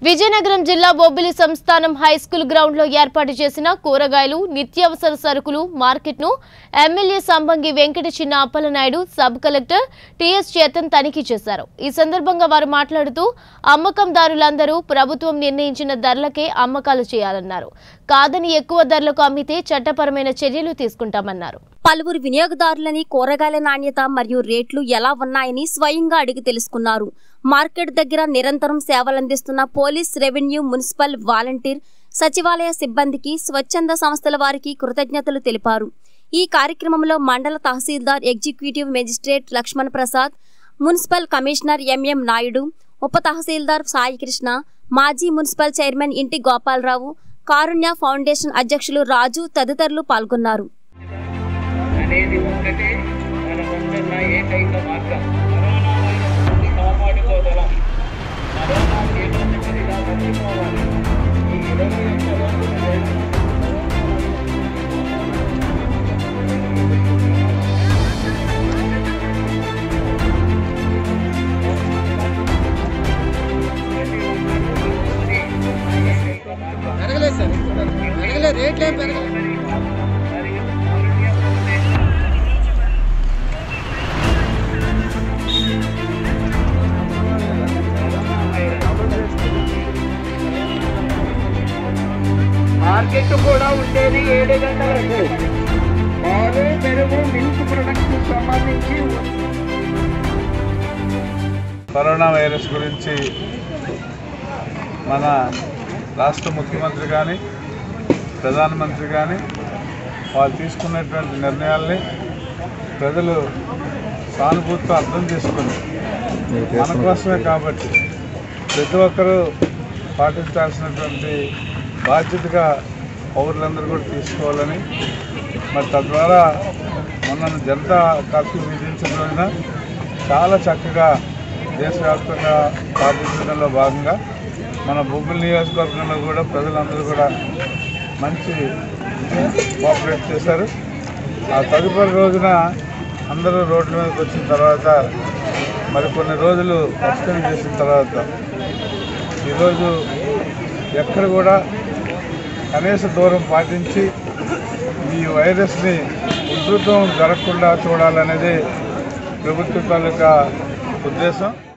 విజయనగరం జిల్లా బొబ్బిలి సంస్థానం high school ground లో ఏర్పాటు చేసిన కూరగాయలు నిత్యావసర సరుకులు మార్కెట్ ను MLA Sambangi Venkata Chinna Appalanaidu sub collector TS Chetan తనిఖీ చేశారు ఈ సందర్భంగా వారు మాట్లాడుతూ అమ్మకందారులందరూ ప్రభుత్వం నిర్ణయించిన ధరలకే అమ్మకాలు చేయాలన్నారు కాదని ఎక్కువ ధరలకు అమ్మితే చట్టపరమైన చర్యలు తీసుకుంటామన్నారు పలువురు వినియోగదారులని కూరగాయల నాణ్యత మరియు రేట్లు ఎలా ఉన్నాయని స్వయంగా అడిగి తెలుసుకున్నారు మార్కెట్ దగ్గర నిరంతరం సేవలందిస్తున్న పోలీస్ రెవెన్యూ మున్సిపల్ వాలంటీర్ సచివాలయ సిబ్బందికి స్వచ్ఛంద సంస్థల వారికి కృతజ్ఞతలు తెలిపారు ఈ కార్యక్రమంలో మండల tahsildar executive magistrate Lakshman Prasad municipal commissioner MM Naidu ఉప తహసీల్దార్ సాయికృష్ణ మాజీ మున్సిపల్ చైర్మన్ ఇంటి గోపాలరావు కారుణ్య ఫౌండేషన్ అధ్యక్షులు రాజు తదితరులు పాల్గొన్నారు అనేది ఒక్కటే మనకుంటున్న ఏకైక మార్గం కరోనా వైరస్ నుండి కాపాడుకోగలం కరోనా తీవ్రతగా తగ్గిపోవాలి ఈ ఇరవై ఒక్క రోజుల వేళ పెరగలేదు సార్ పెరగలేదు రేట్లు ఏం పెరగలేదు మరియు కారుణ్య ఫౌండేషన్ మార్కెట్ కూడా ఉండేది ఏడు గంటలకు పాలు పెరుగు మిల్క్ ప్రొడక్ట్స్ సంబంధించి కరోనా వైరస్ గురించి మన రాష్ట్ర ముఖ్యమంత్రి కానీ ప్రధానమంత్రి కానీ వాళ్ళు తీసుకున్నటువంటి నిర్ణయాల్ని ప్రజలు సానుభూతితో అర్థం చేసుకుని మన కోసమే కాబట్టి ప్రతి ఒక్కరూ పాటించాల్సినటువంటి బాధ్యతగా పౌరులందరూ కూడా తీసుకోవాలని మరి తద్వారా మొన్న జనతా కర్ఫ్యూ విధించిన రోజున చాలా చక్కగా దేశవ్యాప్తంగా పాటించడంలో భాగంగా మన బొబ్బుల నియోజకవర్గంలో కూడా ప్రజలందరూ కూడా మంచి కోఆపరేట్ చేశారు ఆ తదుపరి రోజున అందరూ రోడ్ల మీదకి వచ్చిన తర్వాత మరి కొన్ని రోజులు ఎక్స్టెండ్ చేసిన తర్వాత ఈరోజు ఎక్కడ కూడా కనీస దూరం పాటించి ఈ వైరస్ని ఉధృతం జరగకుండా చూడాలనేది ప్రభుత్వ తాలూకా ఉద్దేశం